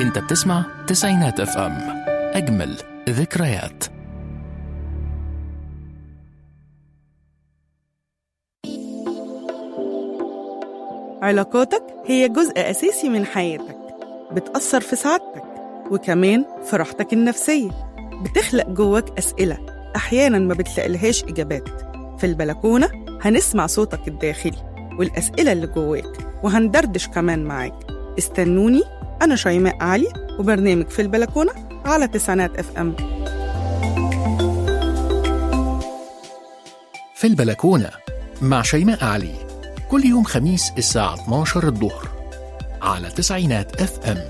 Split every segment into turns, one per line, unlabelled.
انت بتسمع تسعينات اف ام اجمل ذكريات
علاقاتك هي جزء أساسي من حياتك بتأثر في سعادتك وكمان في راحتك النفسية بتخلق جواك أسئلة أحيانا ما بتلاقيلهاش إجابات في البلكونة هنسمع صوتك الداخلي والأسئلة اللي جواك وهندردش كمان معاك استنوني أنا شيماء علي وبرنامج في البلكونة على تسعينات اف ام
في البلكونة مع شيماء علي كل يوم خميس الساعة 12 الظهر على تسعينات اف ام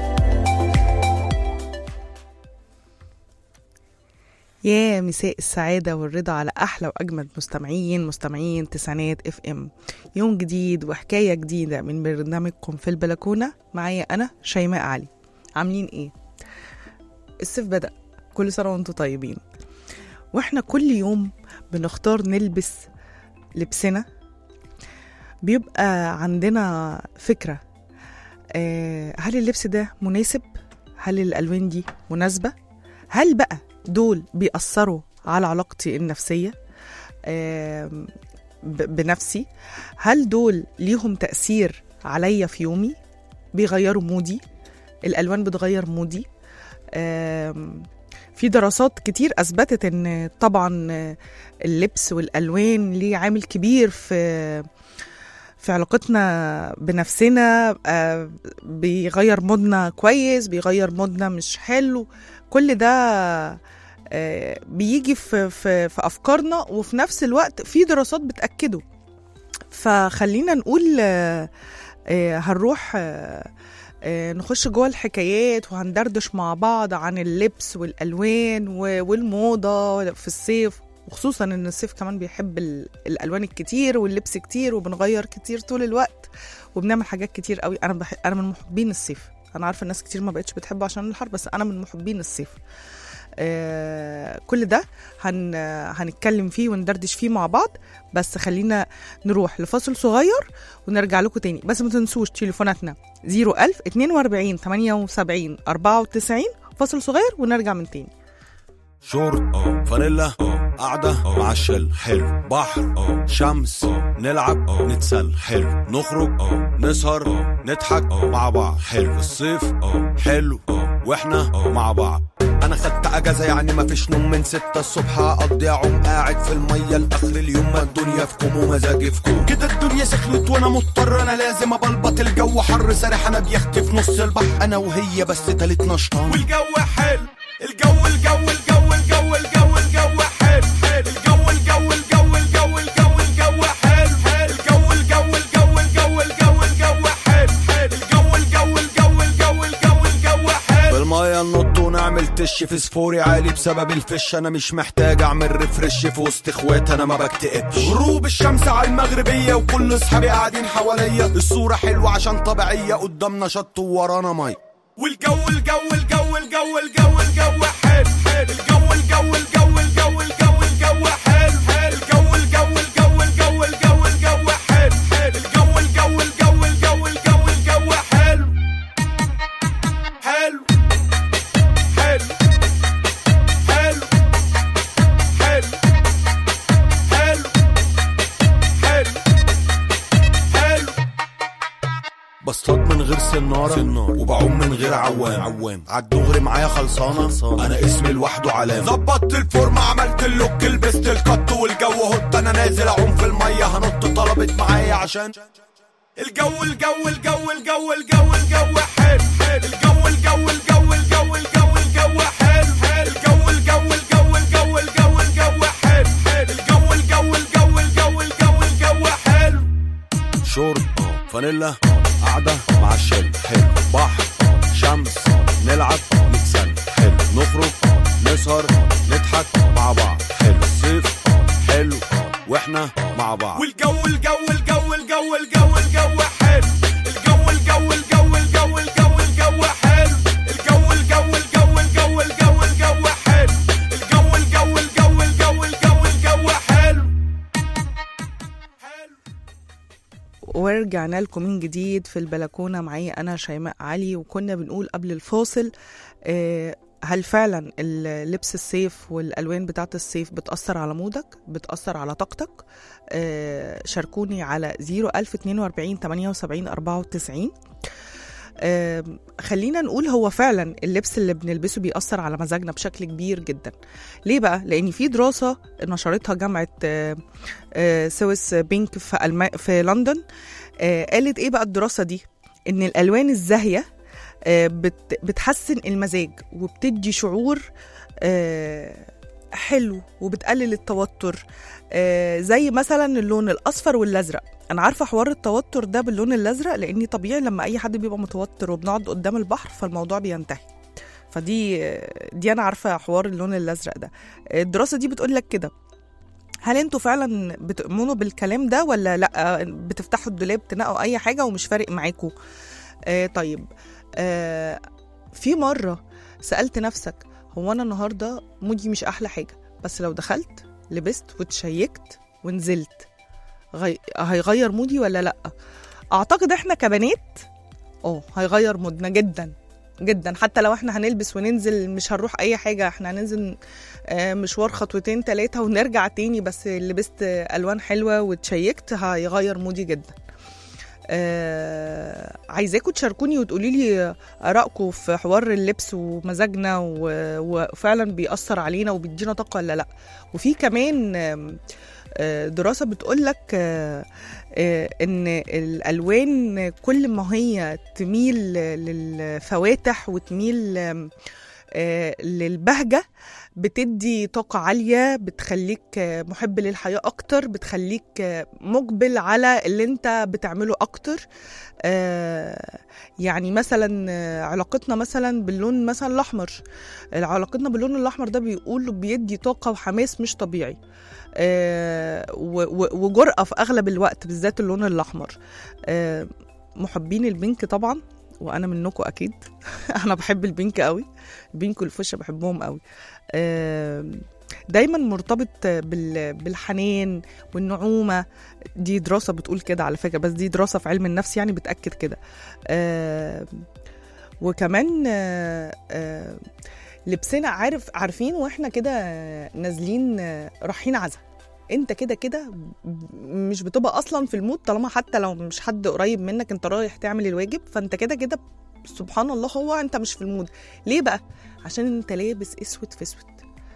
يا مساء السعادة والرضا على أحلى وأجمد مستمعين مستمعين تسعينات اف ام يوم جديد وحكاية جديدة من برنامجكم في البلكونة معايا أنا شيماء علي عاملين إيه؟ الصيف بدأ كل سنة وانتم طيبين واحنا كل يوم بنختار نلبس لبسنا بيبقى عندنا فكرة آه، هل اللبس ده مناسب؟ هل الألوان دي مناسبة؟ هل بقى دول بيأثروا على علاقتي النفسية آم، ب- بنفسي؟ هل دول ليهم تأثير عليا في يومي؟ بيغيروا مودي؟ الألوان بتغير مودي؟ آم، في دراسات كتير أثبتت إن طبعا اللبس والألوان ليه عامل كبير في في علاقتنا بنفسنا آه، بيغير مودنا كويس بيغير مودنا مش حلو كل ده آه، بيجي في, في, في أفكارنا وفي نفس الوقت في دراسات بتأكده فخلينا نقول آه، آه، هنروح آه، آه، نخش جوه الحكايات وهندردش مع بعض عن اللبس والألوان و- والموضة في الصيف وخصوصا ان الصيف كمان بيحب ال- الالوان الكتير واللبس كتير وبنغير كتير طول الوقت وبنعمل حاجات كتير قوي انا بح... انا من محبين الصيف انا عارفه الناس كتير ما بقتش بتحبه عشان الحر بس انا من محبين الصيف آه كل ده هن... هنتكلم فيه وندردش فيه مع بعض بس خلينا نروح لفاصل صغير ونرجع لكم تاني بس ما تنسوش تليفوناتنا 01000 42 78 94 فاصل صغير ونرجع من تاني
شورت فانيلا قعدة مع الشل حلو بحر شمس نلعب نتسل حلو نخرج نسهر نضحك مع بعض حلو الصيف حلو واحنا مع بعض انا خدت اجازة يعني مفيش نوم من ستة الصبح اقضي عم قاعد في المية لاخر اليوم ما الدنيا في كوم ومزاجي في كوم كده الدنيا سخنت وانا مضطر انا لازم ابلبط الجو حر سارح انا بيختي في نص البحر انا وهي بس تالت نشطان والجو حلو الجو الجو الجو الجو الجو الجو حلو حلو الجو الجو الجو الجو الجو الجو حلو حلو الجو الجو الجو الجو الجو الجو حلو حلو الجو الجو الجو الجو الجو الجو حلو بالمية ننط ونعمل تش في سفوري عالي بسبب الفش انا مش محتاج اعمل ريفرش في وسط اخوات انا ما بكتئبش غروب الشمس على المغربية وكل اصحابي قاعدين حواليا الصورة حلوة عشان طبيعية قدامنا شط وورانا مي والجو الجو الجو الجو الجو الجو حلو حلو الجو الجو الجو الجو الجو الجو حلو حلو الجو الجو الجو الجو الجو الجو حلو حلو الجو الجو الجو الجو الجو الجو حلو حلو حلو حلو حلو حلو حلو حلو بصطاد من غير سنارة, سنارة وبعوم من غير عوام عوام عالدغري معايا خلصانة, خلصانة انا اسمي لوحده علامة ظبطت الفورمة عملت اللوك لبست القط والجو هوت انا نازل اعوم في المية هنط طلبت معايا عشان الجو الجو الجو الجو الجو الجو حلو حلو الجو الجو الجو الجو الجو الجو حلو حلو الجو الجو الجو الجو الجو الجو حلو حلو الجو الجو الجو الجو الجو الجو حلو شورت فانيلا قعدة مع الشل حلو بحر شمس نلعب نتسل حلو نخرج نسهر نضحك مع بعض حلو الصيف حلو واحنا مع بعض والجو الجو الجو الجو الجو الجو حلو الجو الجو الجو الجو الجو الجو حلو الجو الجو الجو الجو الجو الجو حلو الجو الجو الجو الجو الجو الجو حلو
ورجعنا لكم من جديد في البلكونه معايا انا شيماء علي وكنا بنقول قبل الفاصل آه، هل فعلا اللبس الصيف والالوان بتاعه الصيف بتاثر على مودك بتاثر على طاقتك آه، شاركوني على 01042 78 94 آم، خلينا نقول هو فعلا اللبس اللي بنلبسه بيأثر على مزاجنا بشكل كبير جدا ليه بقى؟ لأن في دراسة نشرتها جامعة آه، آه، سويس بينك في, ألم... في لندن آه، قالت إيه بقى الدراسة دي؟ إن الألوان الزاهية آه، بت... بتحسن المزاج وبتدي شعور آه، حلو وبتقلل التوتر آه، زي مثلا اللون الأصفر والأزرق انا عارفه حوار التوتر ده باللون الازرق لاني طبيعي لما اي حد بيبقى متوتر وبنقعد قدام البحر فالموضوع بينتهي فدي دي انا عارفه حوار اللون الازرق ده الدراسه دي بتقول لك كده هل انتوا فعلا بتؤمنوا بالكلام ده ولا لا بتفتحوا الدولاب تنقوا اي حاجه ومش فارق معاكم آه طيب آه في مره سالت نفسك هو انا النهارده مودي مش احلى حاجه بس لو دخلت لبست وتشيكت ونزلت غي... هيغير مودي ولا لا اعتقد احنا كبنات اه هيغير مودنا جدا جدا حتى لو احنا هنلبس وننزل مش هنروح اي حاجه احنا هننزل آه، مشوار خطوتين ثلاثه ونرجع تاني بس لبست آه، الوان حلوه وتشيكت هيغير مودي جدا آه عايزاكم تشاركوني وتقولي لي ارائكم في حوار اللبس ومزاجنا و- وفعلا بيأثر علينا وبيدينا طاقه ولا لا وفي كمان آم، آه، دراسه بتقول لك آه، آه، ان الالوان كل ما هي تميل للفواتح وتميل آم، آه، للبهجه بتدي طاقة عالية بتخليك آه، محب للحياة أكتر بتخليك آه، مقبل على اللي أنت بتعمله أكتر آه، يعني مثلا آه، علاقتنا مثلا باللون مثلا الأحمر علاقتنا باللون الأحمر ده بيقول بيدي طاقة وحماس مش طبيعي آه، و- و- وجرأة في أغلب الوقت بالذات اللون الأحمر آه، محبين البينك طبعا وانا منكم اكيد انا بحب البينك قوي البينك والفوشة بحبهم قوي آم، دايما مرتبط بال- بالحنان والنعومة دي دراسة بتقول كده على فكرة بس دي دراسة في علم النفس يعني بتأكد كده آم، وكمان آه، آه، لبسنا عارف عارفين واحنا كده نازلين آه، رايحين عزا انت كده كده مش بتبقى اصلا في المود طالما حتى لو مش حد قريب منك انت رايح تعمل الواجب فانت كده كده سبحان الله هو انت مش في المود ليه بقى عشان انت لابس اسود في اسود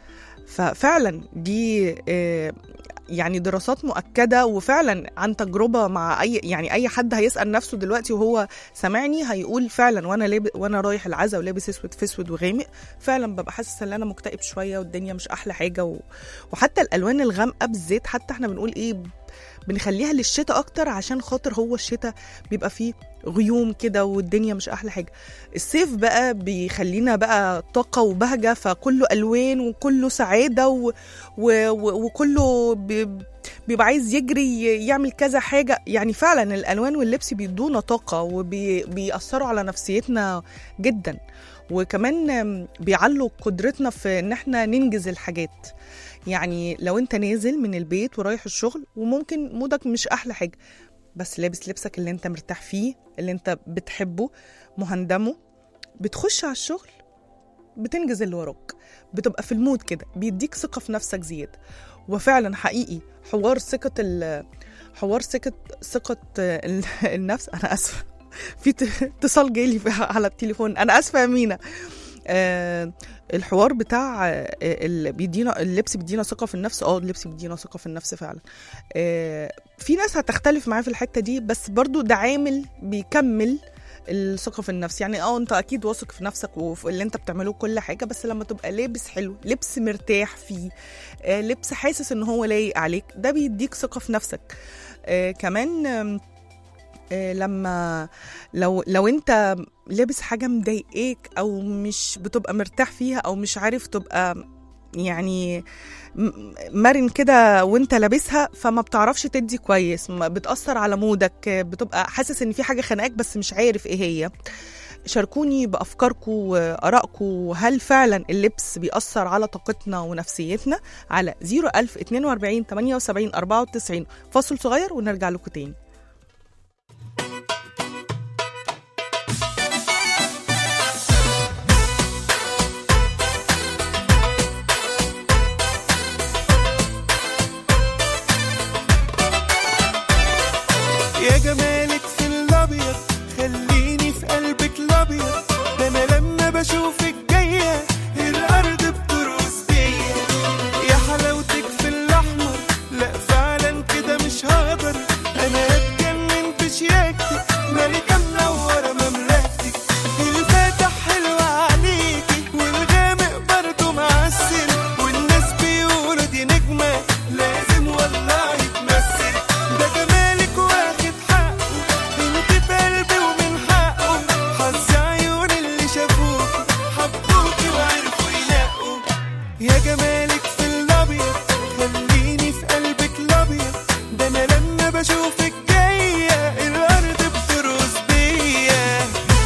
ففعلا دي آه، يعني دراسات مؤكده وفعلا عن تجربه مع اي يعني اي حد هيسال نفسه دلوقتي وهو سامعني هيقول فعلا وانا لاب... وانا رايح العزا ولابس اسود في اسود وغامق فعلا ببقى حاسس ان انا مكتئب شويه والدنيا مش احلى حاجه و... وحتى الالوان الغامقه بالذات حتى احنا بنقول ايه بنخليها للشتاء اكتر عشان خاطر هو الشتاء بيبقى فيه غيوم كده والدنيا مش احلى حاجه الصيف بقى بيخلينا بقى طاقه وبهجه فكله الوان وكله سعاده و... و... و... وكله بي... بيبقى عايز يجري يعمل كذا حاجه يعني فعلا الالوان واللبس بيدونا طاقه وبيأثروا على نفسيتنا جدا وكمان بيعلوا قدرتنا في ان احنا ننجز الحاجات يعني لو انت نازل من البيت ورايح الشغل وممكن مودك مش احلى حاجه بس لابس لبسك اللي انت مرتاح فيه اللي انت بتحبه مهندمه بتخش على الشغل بتنجز اللي وراك بتبقى في المود كده بيديك ثقه في نفسك زياده وفعلا حقيقي حوار ثقه ال حوار ثقه ثقه ال- النفس انا اسفه في ت- اتصال جالي في- على التليفون انا اسفه يا مينا آه الحوار بتاع آه، اللي بيدينا اللبس بيدينا ثقه في النفس اه اللبس بيدينا ثقه في النفس فعلا آه في ناس هتختلف معايا في الحته دي بس برضو ده عامل بيكمل الثقه في النفس يعني اه انت اكيد واثق في نفسك وفي اللي انت بتعمله كل حاجه بس لما تبقى لابس حلو لبس مرتاح فيه آه لبس حاسس ان هو لايق عليك ده بيديك ثقه في نفسك آه كمان آم، آه لما لو لو انت لابس حاجه مضايقاك او مش بتبقى مرتاح فيها او مش عارف تبقى يعني م- مرن كده وانت لابسها فما بتعرفش تدي كويس ما بتأثر على مودك بتبقى حاسس ان في حاجة خانقاك بس مش عارف ايه هي شاركوني بأفكاركم وآرائكم هل فعلا اللبس بيأثر على طاقتنا ونفسيتنا على 01042 78 94 فاصل صغير ونرجع لكم تاني
خليني في قلبك الابيض ده انا لما بشوفك جايه الارض بترقص بيا يا حلاوتك في الاحمر لا فعلا كده مش هقدر انا اتجنن بشياكتك ملكه منوره مملكتك الفاتح حلوه عليكي والغامق برضه معسل والناس بيقولوا دي نجمه لازم والله تمثل ده جمالك واخد حقه انت في قلبي ومن حقه حظ عيون اللي شافوكي حبوكي وعرفوا يلاقوا يا جمالك في الابيض خليني في قلبك الابيض ده انا لما بشوفك جايه الارض بترقص بيا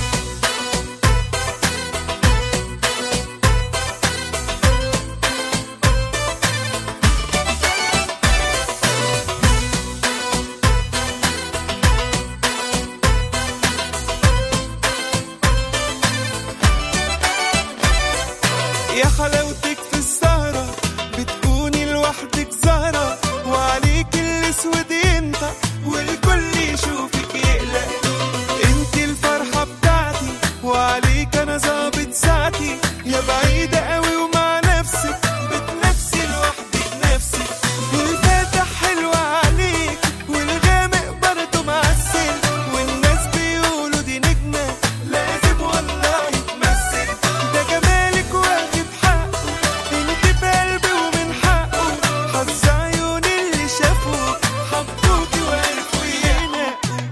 يا حلاوتك في السهرة بتكوني لوحدك زهرة وعليك الاسود ينطق والكل يشوفك يقلق انت الفرحة بتاعتي وعليك انا ظابط ساعتي يا بعيدة قوي ومع نفسك بتنفسي لوحدك نفسك الفاتح حلوة عليك والغامق برضه معسل والناس بيقولوا دي نجمة لازم والله تمثل ده جمالك واخد حقه انت في قلبي ومن حقه حظ عيون اللي شافوك حبوكي وعرفوا ينقوا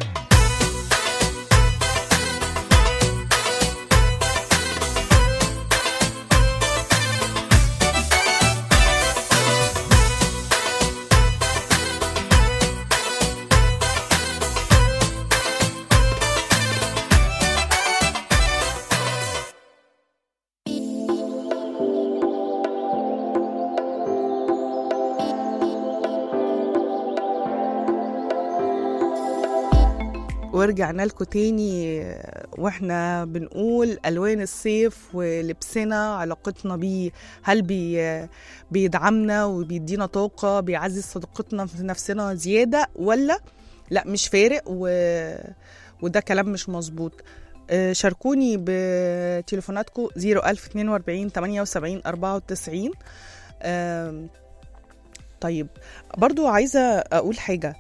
ورجعنا لكم تاني واحنا بنقول الوان الصيف ولبسنا علاقتنا بيه هل بي بيدعمنا وبيدينا طاقه بيعزز صداقتنا في نفسنا زياده ولا لا مش فارق و... وده كلام مش مظبوط آه، شاركوني بتليفوناتكم 01042 78 94 آم، طيب برضو عايزه اقول حاجه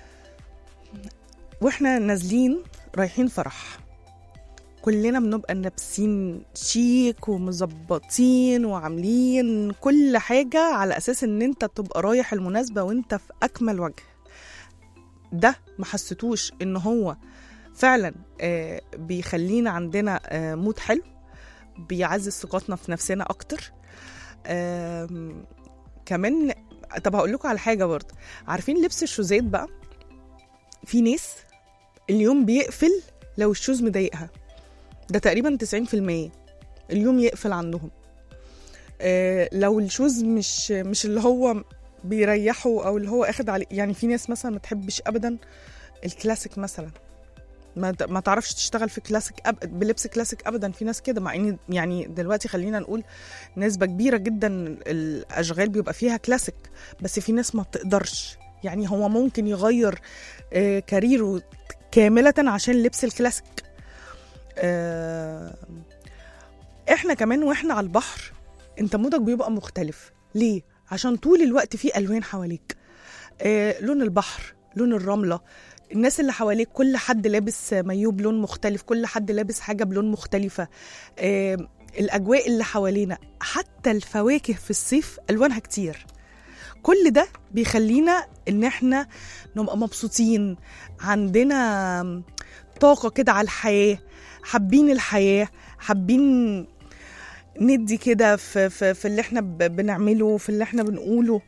واحنا نازلين رايحين فرح كلنا بنبقى لابسين شيك ومظبطين وعاملين كل حاجة على أساس إن أنت تبقى رايح المناسبة وأنت في أكمل وجه ده ما حسيتوش إن هو فعلا آه، بيخلينا عندنا آه، مود حلو بيعزز ثقتنا في نفسنا أكتر آم، كمان طب هقول لكم على حاجة برضه عارفين لبس الشوزات بقى في ناس اليوم بيقفل لو الشوز مضايقها ده تقريبا 90% اليوم يقفل عندهم آه لو الشوز مش مش اللي هو بيريحه او اللي هو اخد عليه يعني في ناس مثلا ما تحبش ابدا الكلاسيك مثلا ما ما تعرفش تشتغل في كلاسيك أب... بلبس كلاسيك ابدا في ناس كده مع ان يعني دلوقتي خلينا نقول نسبه كبيره جدا الاشغال بيبقى فيها كلاسيك بس في ناس ما بتقدرش يعني هو ممكن يغير آه، كاريره كامله عشان لبس الكلاسيك آه، احنا كمان واحنا على البحر انت مودك بيبقى مختلف ليه عشان طول الوقت في الوان حواليك آه، لون البحر لون الرمله الناس اللي حواليك كل حد لابس مايو بلون مختلف كل حد لابس حاجه بلون مختلفه آه، الاجواء اللي حوالينا حتى الفواكه في الصيف الوانها كتير كل ده بيخلينا ان احنا نبقى مبسوطين عندنا طاقه كده على الحياه حابين الحياه حابين ندي كده في, في, في اللي احنا ب- بنعمله في اللي احنا بنقوله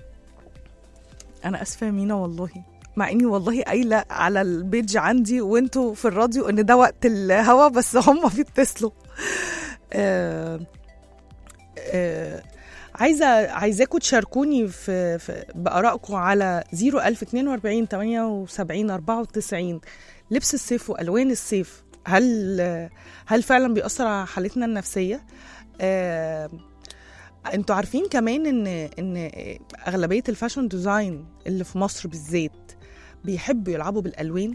انا اسفه يا مينا والله مع اني والله قايله على البيج عندي وانتوا في الراديو ان ده وقت الهوا بس هم بيتصلوا آه آه عايزه عايزاكم تشاركوني في, في بارائكم على 01042 78 94 لبس الصيف والوان الصيف هل هل فعلا بيأثر على حالتنا النفسيه آه انتوا عارفين كمان ان ان اغلبيه الفاشن ديزاين اللي في مصر بالذات بيحبوا يلعبوا بالالوان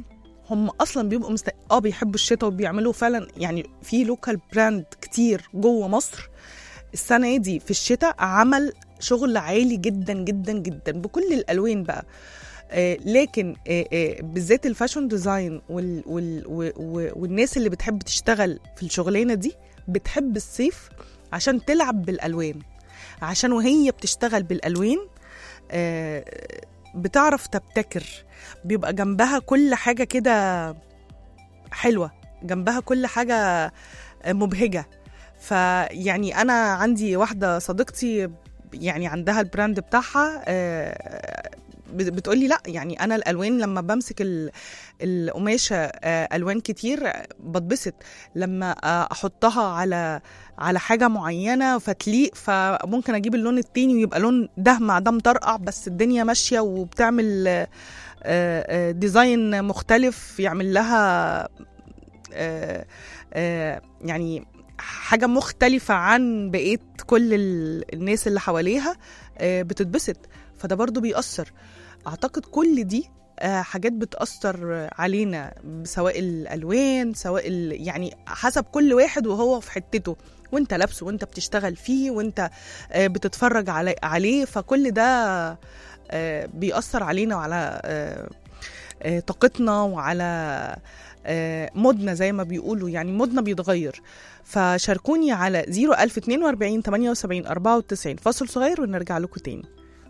هم اصلا بيبقوا مست... اه بيحبوا الشتاء وبيعملوا فعلا يعني في لوكال براند كتير جوه مصر السنه دي في الشتاء عمل شغل عالي جدا جدا جدا بكل الالوان بقى آه، لكن آه، آه، بالذات الفاشون ديزاين وال وال و- و- والناس اللي بتحب تشتغل في الشغلانه دي بتحب الصيف عشان تلعب بالالوان عشان وهي بتشتغل بالالوان آه، بتعرف تبتكر بيبقى جنبها كل حاجه كده حلوه جنبها كل حاجه آه، مبهجه فيعني انا عندي واحده صديقتي يعني عندها البراند بتاعها آه، بت- بتقولي لا يعني انا الالوان لما بمسك ال- القماشه آه، الوان كتير آه، بتبسط لما آه، احطها على على حاجه معينه فتليق فممكن اجيب اللون التاني ويبقى لون ده مع ده مطرقع بس الدنيا ماشيه وبتعمل آه، آه، ديزاين مختلف يعمل لها آه، آه، يعني حاجه مختلفه عن بقيه كل ال- الناس اللي حواليها آه، بتتبسط فده برضو بيأثر اعتقد كل دي آه، حاجات بتأثر علينا سواء الألوان سواء ال... يعني حسب كل واحد وهو في حتته وانت لابسه وانت بتشتغل فيه وانت آه، بتتفرج علي... عليه فكل ده آه، بيأثر علينا وعلى آه، آه، طاقتنا وعلى آه، مودنا زي ما بيقولوا يعني مودنا بيتغير فشاركوني على 01042 78 94 فاصل صغير ونرجع لكم تاني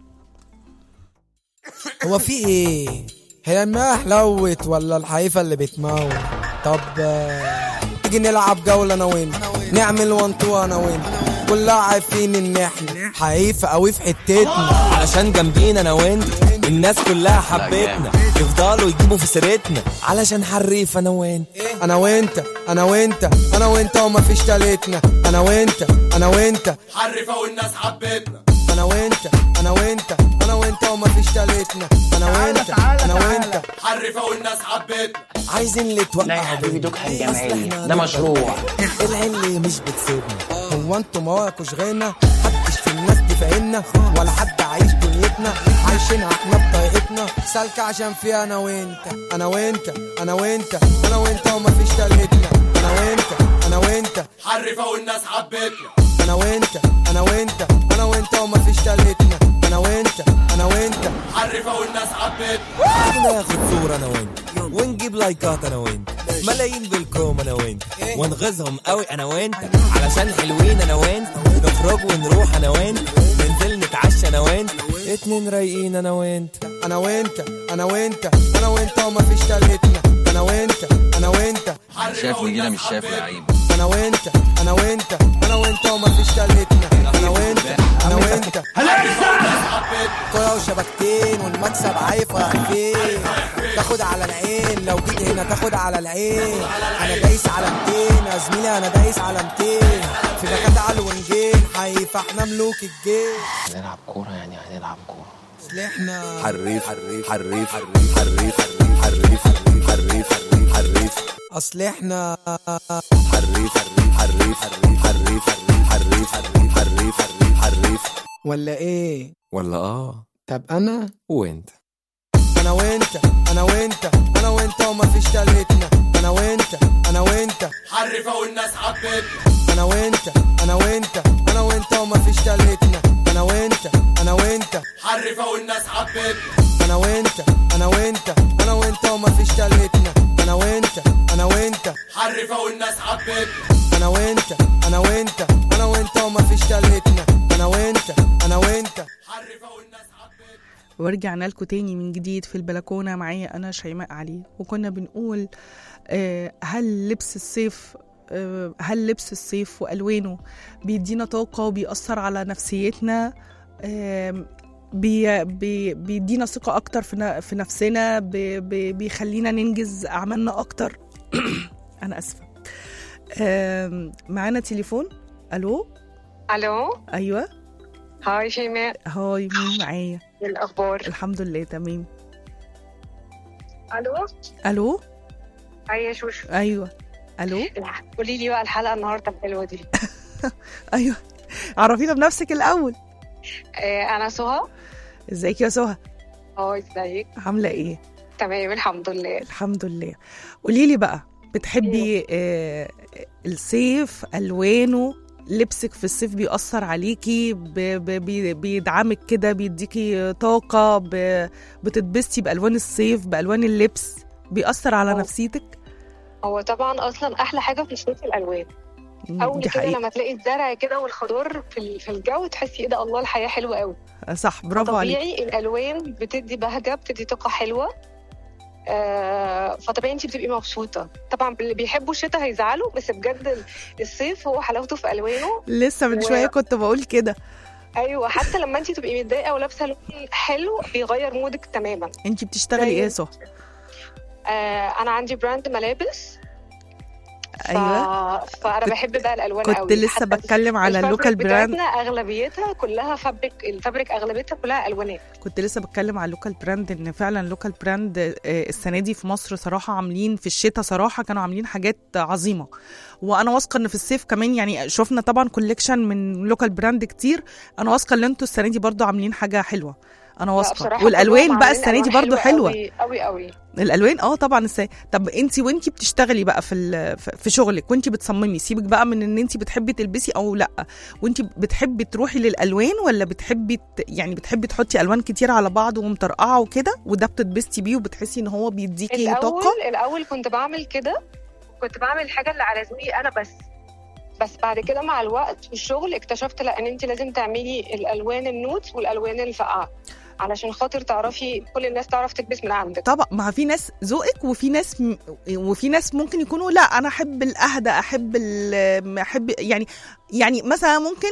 هو في ايه هي المياه حلوت ولا الحقيقة اللي بتموت طب آه، تيجي نلعب جولة انا وانت نعمل وان تو انا وانت كلها عارفين ان احنا حقيقة قوي في حتتنا
علشان جنبينا انا وانت الناس كلها حبتنا يفضلوا يجيبوا في سيرتنا علشان حريف انا وانت
انا وانت انا وانت انا وانت ومفيش تالتنا انا وانت انا وانت
حرفة والناس حبتنا
انا وانت انا وانت انا وانت ومفيش تالتنا انا وانت انا وانت
حرفة والناس حبتنا
عايزين اللي توقع
لا يا حبيبي دوكها
أصل
الجمعية
إحنا
ده مشروع
العلة مش بتسيبنا
هو انتوا مواكوش غنى محدش في الناس دي فاهمنا ولا حد عايش دنيتنا عايشينها احنا بطريقتنا سالكة عشان فيها انا وانت انا وانت انا وانت انا وانت ومفيش تالتنا انا وانت انا وانت
حرفة والناس حبتنا
انا وانت انا وانت انا وانت ومفيش تالتنا انا وانت انا وانت
حرفة والناس حبتنا
تيجي ناخد صورة انا وانت ونجيب لايكات انا وانت ملايين بالكوم انا وانت ونغيظهم قوي انا وانت علشان حلوين انا وانت نخرج ونروح انا وانت ننزل نتعشى انا وانت اتنين رايقين انا وانت
انا وانت انا وانت انا وانت ومفيش تالتنا انا وانت انا وانت
شايف نجينا مش شايف يا عيب
انا وانت انا وانت انا وانت ومفيش تالتنا انا وانت انا وانت كرة وشبكتين والمكسب عايف رايح فين تاخد على العين لو جيت هنا تاخد على العين انا دايس على 200 يا زميلي انا دايس على 200 في باكات على الونجين حيف احنا ملوك الجيش
هنلعب كورة يعني هنلعب كورة
اصل احنا
حريف حريف حريف حريف حريف حريف حريف حريف حريف حريف
اصل احنا
حريف حريف حريف حريف حريف حريف حريف حريف حريف حريف
ولا ايه
ولا اه
طب انا
وانت
انا وانت انا وانت انا وانت ومفيش تالتنا انا وانت انا وانت
حرفة والناس حبتنا
انا وانت انا وانت انا وانت ومفيش تالتنا انا وانت انا وانت
حرفة والناس حبتنا
انا وانت انا وانت انا وانت ومفيش تالتنا انا وانت انا وانت
حرفة والناس حبتنا
انا وانت انا وانت انا وانت ومفيش تالتنا انا وانت انا وانت
حرفة والناس حبتنا
ورجعنا لكم تاني من جديد في البلكونة معايا أنا شيماء علي وكنا بنقول آه، هل لبس الصيف آه، هل لبس الصيف وألوانه بيدينا طاقة وبيأثر على نفسيتنا آم، بي بي بيدينا ثقة أكتر في ن- في نفسنا بي بي بيخلينا ننجز أعمالنا أكتر أنا آسفة آم، معانا تليفون ألو
الو
أيوة
هاي شيماء
هاي مين معايا
إيه الاخبار
الحمد لله تمام
الو
ألو
هاي يا شوشو
ايوه الو
قولي لي بقى الحلقه النهارده الحلوه دي
ايوه عرفينا بنفسك الاول
آه انا سهى
ازيك يا سهى
هاي ازيك
عامله ايه
تمام الحمد لله
الحمد لله قولي لي بقى بتحبي آه الصيف الوانه لبسك في الصيف بيأثر عليكي ب- ب- بي- بيدعمك كده بيديكي طاقة ب- بتتبسطي بألوان الصيف بألوان اللبس بيأثر على
أه.
نفسيتك
هو طبعا اصلا احلى حاجه في الصيف الالوان اول
دي
كده
حقيقة
لما تلاقي الزرع كده والخضار في ال- في الجو تحسي ايه ده الله الحياه حلوه قوي
صح برافو عليك
طبيعي الالوان بتدي بهجه بتدي طاقه حلوه آه فطبيعي انت بتبقي مبسوطه طبعا اللي بيحبوا الشتاء هيزعلوا بس بجد ال- الصيف هو حلاوته في الوانه
لسه من
و-
شوية كنت بقول كده
ايوه حتى لما انت تبقي متضايقه ولابسه لون حلو بيغير مودك تماما
انتي بتشتغلي
زي-
ايه يا سهى
آه انا عندي براند ملابس ف...
ايوه
فانا
كنت-
بحب بقى الالوان
كنت
قوي
لسه
حتى
بتكلم على
الفابريك
اللوكال براند
بتاعتنا اغلبيتها كلها فابريك الفابريك اغلبيتها كلها الوانات
كنت لسه بتكلم على اللوكال براند ان فعلا لوكال براند آه، السنه دي في مصر صراحه عاملين في الشتاء صراحه كانوا عاملين حاجات عظيمه وانا واثقه ان في الصيف كمان يعني شفنا طبعا كوليكشن من لوكال براند كتير انا واثقه ان انتوا السنه دي برضو عاملين حاجه حلوه انا
لا،
واثقه
بصراحة
والالوان
كلهم
بقى
عاملين
السنه دي
ألوان
برضو حلوه
قوي قوي قوي
الالوان اه طبعا السنة. طب انت وانت بتشتغلي بقى في ال- في شغلك وانت بتصممي سيبك بقى من ان انت بتحبي تلبسي او لا وانت بتحبي تروحي للالوان ولا بتحبي ت... يعني بتحبي تحطي الوان كتير على بعض ومطرقعه وكده وده بتتبسطي بيه وبتحسي ان هو بيديكي
الاول
طاقه
الاول كنت بعمل كده كنت بعمل الحاجه اللي على ذوقي انا بس بس بعد كده مع الوقت والشغل اكتشفت لا ان انت لازم تعملي الالوان النوت والالوان الفاقعه علشان خاطر تعرفي كل الناس تعرف تلبس من عندك
طبعا ما في ناس ذوقك وفي ناس م... وفي ناس ممكن يكونوا لا انا احب الاهدى احب ال... احب يعني يعني مثلا ممكن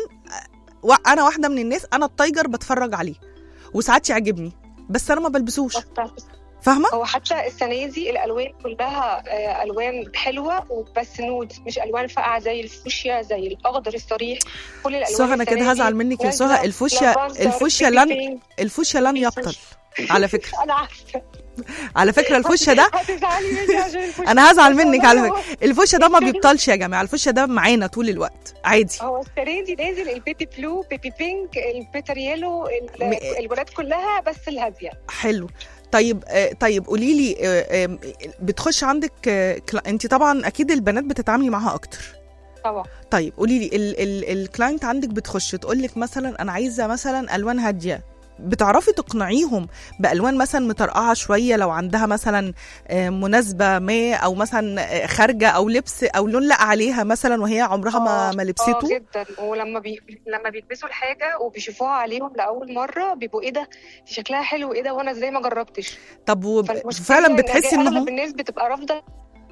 و- انا واحده من الناس انا التايجر بتفرج عليه وساعات يعجبني بس انا ما بلبسوش
بس
فاهمه
هو حتى السنه دي الالوان كلها آه، الوان حلوه وبس نود مش الوان فاقعه زي الفوشيا زي الاخضر الصريح كل الالوان
سهى انا كده
السنة دي
هزعل منك يا
نازلة
سهى الفوشيا
لافندر،
الفوشيا
بيبي
لن
بينك.
الفوشيا لن يبطل على فكره
انا عارفه
على فكره الفوشيا ده
هتزعلي مني عشان الفوشيا
انا هزعل منك على
والله
فكره الفوشيا ده ما بيبطلش يا جماعه الفوشيا ده معانا طول الوقت عادي
هو السنه دي نازل البيبي بلو بيبي بينك البيتر يلو ال-
م-
الولاد كلها بس الهاديه
حلو طيب آه، طيب قولي لي آه، آم، بتخش عندك آه، كلا- انت طبعا اكيد البنات بتتعاملي معاها اكتر
طبعا
طيب قولي لي ال- ال- الكلاينت عندك بتخش تقول لك مثلا انا عايزه مثلا الوان هاديه بتعرفي تقنعيهم بالوان مثلا مطرقعه شويه لو عندها مثلا آه، مناسبه ما او مثلا آه، خارجه او لبس او لون لا عليها مثلا وهي عمرها ما
آه،
ما
اه
لبسته
جدا ولما بي... لما بيلبسوا الحاجه وبيشوفوها عليهم لاول مره بيبقوا ايه ده دي شكلها حلو ايه ده وانا ازاي ما جربتش
طب وب-
فالمشكلة
فعلا
إن
بتحسي ان
اغلب
هو
الناس بتبقى رافضه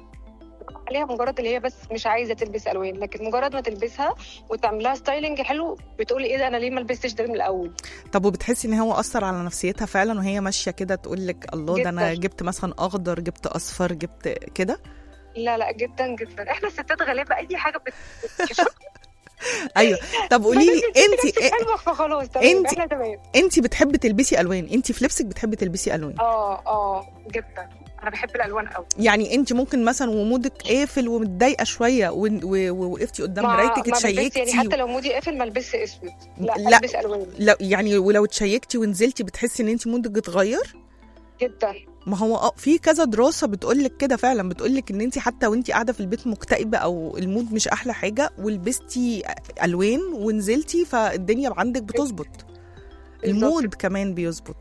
عليها مجرد اللي هي بس مش عايزه تلبس الوان لكن مجرد ما تلبسها وتعملها ستايلنج حلو بتقولي ايه ده انا ليه ما لبستش ده من الاول
طب وبتحسي ان هو اثر على نفسيتها فعلا وهي ماشيه كده تقول لك الله ده انا
جداً.
جبت مثلا اخضر جبت اصفر جبت كده
لا لا جدا جدا احنا الستات غالبا اي حاجه بت... بت...
ايوه طب قولي لي انت
حلوه فخلاص تمام
انت-
احنا تمام
انت بتحبي تلبسي الوان انت في لبسك بتحبي تلبسي الوان
اه اه جدا انا بحب الالوان قوي
يعني انت ممكن مثلا ومودك قافل ومتضايقه شويه و- و- ووقفتي قدام
ما-
مرايتك
ما بلبس
اتشيكتي
يعني حتى لو مودي قافل ما البسش اسود لا,
لا.
البس الوان
لو يعني ولو اتشيكتي ونزلتي بتحسي ان انت مودك اتغير
جدا
ما هو اه في كذا دراسه بتقول لك كده فعلا بتقول لك ان انت حتى وانت قاعده في البيت مكتئبه او المود مش احلى حاجه ولبستي الوان ونزلتي فالدنيا عندك بتظبط المود كمان بيظبط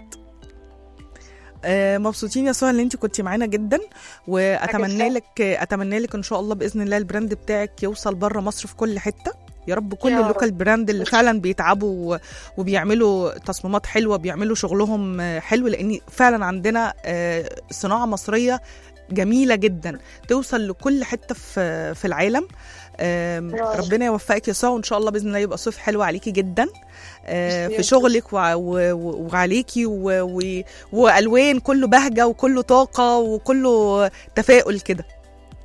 آه، مبسوطين يا سهى ان انت كنتي معانا جدا واتمنى
حاجة
لك اتمنى لك ان شاء الله باذن الله البراند بتاعك يوصل بره مصر في كل حته يا رب كل
يا رب.
اللوكال براند اللي فعلا بيتعبوا و- وبيعملوا تصميمات حلوه بيعملوا شغلهم آه، حلو لان فعلا عندنا آه، صناعه مصريه جميله جدا توصل لكل حته في في العالم آم،
يا رب.
ربنا يوفقك يا سهى وان شاء الله باذن الله يبقى صيف حلو عليكي جدا آه،
ميرسي
في
يا
شغلك وع- و- و- وعليكي و- و- والوان كله بهجه وكله طاقه وكله تفاؤل كده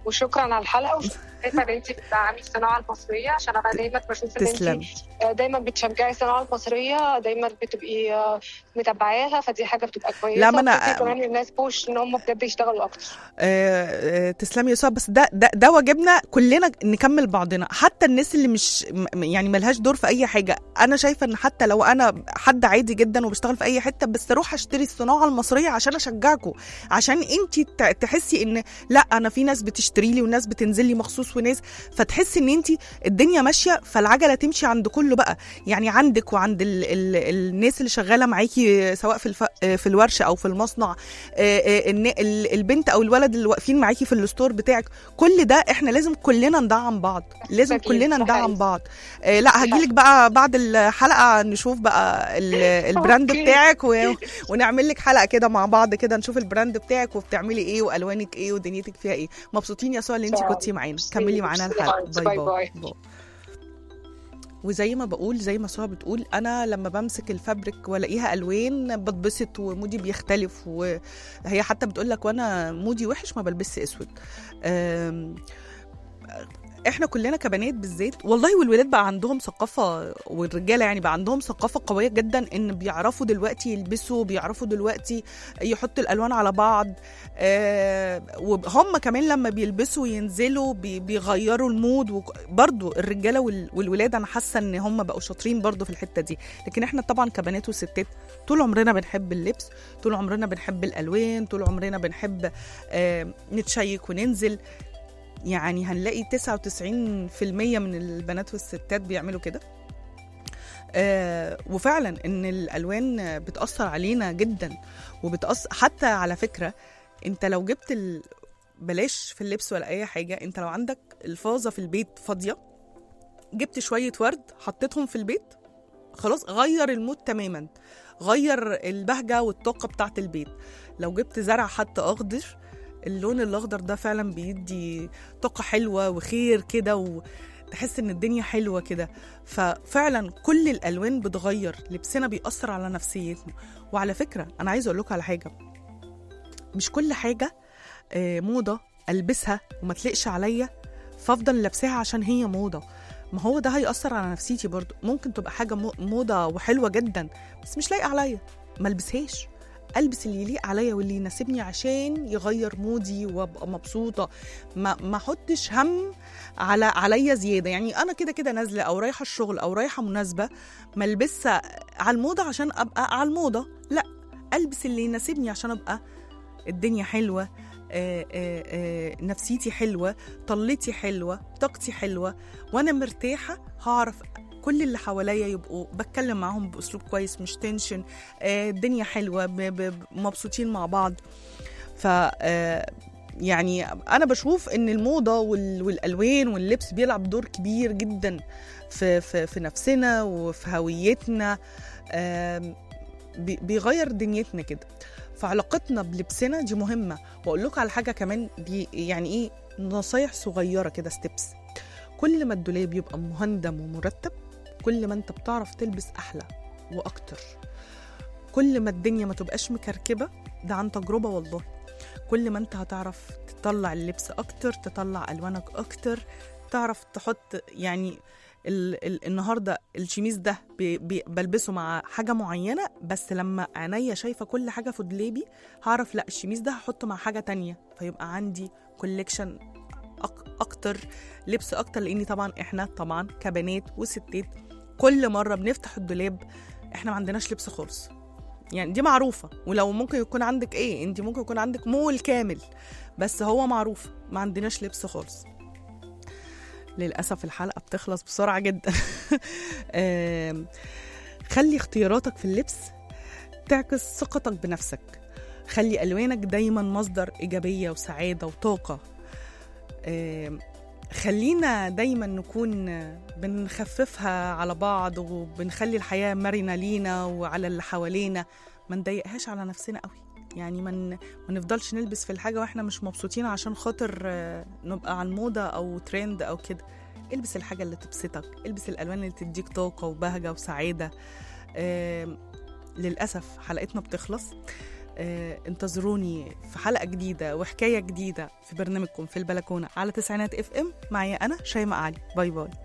وشكرا على الحلقه وشكرا ان انت بتدعمي الصناعه المصريه عشان انا دايما بشوف ان انت
تسلمي
دايما بتشجعي الصناعه المصريه دايما بتبقي آه، متابعاها فدي حاجه بتبقى كويسه
لا، ما أنا-
وبتدي كمان للناس بوش ان هم بجد يشتغلوا اكتر
آه، آه، تسلمي يا ساره بس ده ده ده واجبنا كلنا نكمل بعضنا حتى الناس اللي مش م- يعني ملهاش دور في اي حاجه انا شايفه ان حتى لو انا حد عادي جدا وبشتغل في اي حته بس اروح اشتري الصناعه المصريه عشان اشجعكم عشان انت تحسي ان لا انا في ناس بتشتري لي وناس بتنزل لي مخصوص وناس فتحسي ان انت الدنيا ماشيه فالعجله تمشي عند كله بقى يعني عندك وعند ال ال الناس اللي شغاله معاكي سواء في الف في الورشه او في المصنع آه، آه، الن- ال- البنت او الولد اللي واقفين معاكي في الستور بتاعك كل ده احنا لازم كلنا ندعم بعض لازم
أكيد،
كلنا
ده
ندعم
حقيقي.
بعض آه، لا هجيلك بقى بعد الحلقه نشوف بقى ال- البراند
أوكي.
بتاعك و- ونعمل لك حلقه كده مع بعض كده نشوف البراند بتاعك وبتعملي ايه والوانك ايه ودنيتك فيها ايه مبسوطين يا سؤال اللي انت
شكراً.
كنتي معانا كملي معانا
ميرسي.
الحلقه
باي باي.
باي وزي ما بقول زي ما سهى بتقول انا لما بمسك الفابريك والاقيها الوان بتبسط ومودي بيختلف وهي حتى بتقول لك وانا مودي وحش ما بلبسش اسود أم، احنا كلنا كبنات بالذات والله والولاد بقى عندهم ثقافه والرجاله يعني بقى عندهم ثقافه قويه جدا ان بيعرفوا دلوقتي يلبسوا بيعرفوا دلوقتي يحطوا الالوان على بعض آه وهم كمان لما بيلبسوا وينزلوا بي- بيغيروا المود وك- برضو الرجاله وال- والولاد انا حاسه ان هم بقوا شاطرين برضو في الحته دي لكن احنا طبعا كبنات وستات طول عمرنا بنحب اللبس طول عمرنا بنحب الالوان طول عمرنا بنحب آه نتشيك وننزل يعني هنلاقي 99% من البنات والستات بيعملوا كده آه وفعلا ان الالوان بتاثر علينا جدا وبتاثر حتى على فكره انت لو جبت ال... بلاش في اللبس ولا اي حاجه انت لو عندك الفازه في البيت فاضيه جبت شويه ورد حطيتهم في البيت خلاص غير المود تماما غير البهجه والطاقه بتاعت البيت لو جبت زرع حتى اخضر اللون الاخضر ده فعلا بيدي طاقه حلوه وخير كده وتحس ان الدنيا حلوه كده ففعلا كل الالوان بتغير لبسنا بيأثر على نفسيتنا وعلى فكره انا عايزه اقول لكم على حاجه مش كل حاجه آه، موضه البسها وما تليقش عليا فافضل لابساها عشان هي موضه ما هو ده هيأثر على نفسيتي برضو ممكن تبقى حاجه مو- موضه وحلوه جدا بس مش لايقه عليا ما البسهاش البس اللي يليق عليا واللي يناسبني عشان يغير مودي وابقى مبسوطه ما ما احطش هم على عليا زياده يعني انا كده كده نازله او رايحه الشغل او رايحه مناسبه ما البسها على الموضه عشان ابقى على الموضه لا البس اللي يناسبني عشان ابقى الدنيا حلوه آه، آه، آه، نفسيتي حلوه طلتي حلوه طاقتي حلوه وانا مرتاحه هعرف كل اللي حواليا يبقوا بتكلم معاهم باسلوب كويس مش تنشن آه، الدنيا حلوه ب- ب- مبسوطين مع بعض ف آه، يعني انا بشوف ان الموضه وال- والالوان واللبس بيلعب دور كبير جدا في في في نفسنا وفي هويتنا آم، بي- بيغير دنيتنا كده فعلاقتنا بلبسنا دي مهمه واقول لكم على حاجه كمان دي يعني ايه نصايح صغيره كده ستيبس كل ما الدولاب يبقى مهندم ومرتب كل ما انت بتعرف تلبس احلى واكتر كل ما الدنيا ما تبقاش مكركبه ده عن تجربه والله كل ما انت هتعرف تطلع اللبس اكتر تطلع الوانك اكتر تعرف تحط يعني ال ال النهارده الشميز ده بي بي بلبسه مع حاجه معينه بس لما عينيا شايفه كل حاجه في دولابي هعرف لا الشميز ده هحطه مع حاجه تانية فيبقى عندي كوليكشن اكتر لبس اكتر لاني طبعا احنا طبعا كبنات وستات كل مره بنفتح الدولاب احنا ما عندناش لبس خالص يعني دي معروفة ولو ممكن يكون عندك ايه انت ممكن يكون عندك مول كامل بس هو معروف ما عندناش لبس خالص للأسف الحلقة بتخلص بسرعة جدا آم، خلي اختياراتك في اللبس تعكس ثقتك بنفسك خلي ألوانك دايما مصدر إيجابية وسعادة وطاقة آم، خلينا دايما نكون بنخففها على بعض وبنخلي الحياة مرنة لينا وعلى اللي حوالينا ما نضايقهاش على نفسنا قوي يعني ما من ما نفضلش نلبس في الحاجة واحنا مش مبسوطين عشان خاطر آه، نبقى على الموضة أو ترند أو كده البس الحاجة اللي تبسطك البس الألوان اللي تديك طاقة وبهجة وسعادة آم، للأسف حلقتنا بتخلص آه انتظروني في حلقه جديده وحكايه جديده في برنامجكم في البلكونه على تسعينات اف ام معايا انا شيماء علي باي باي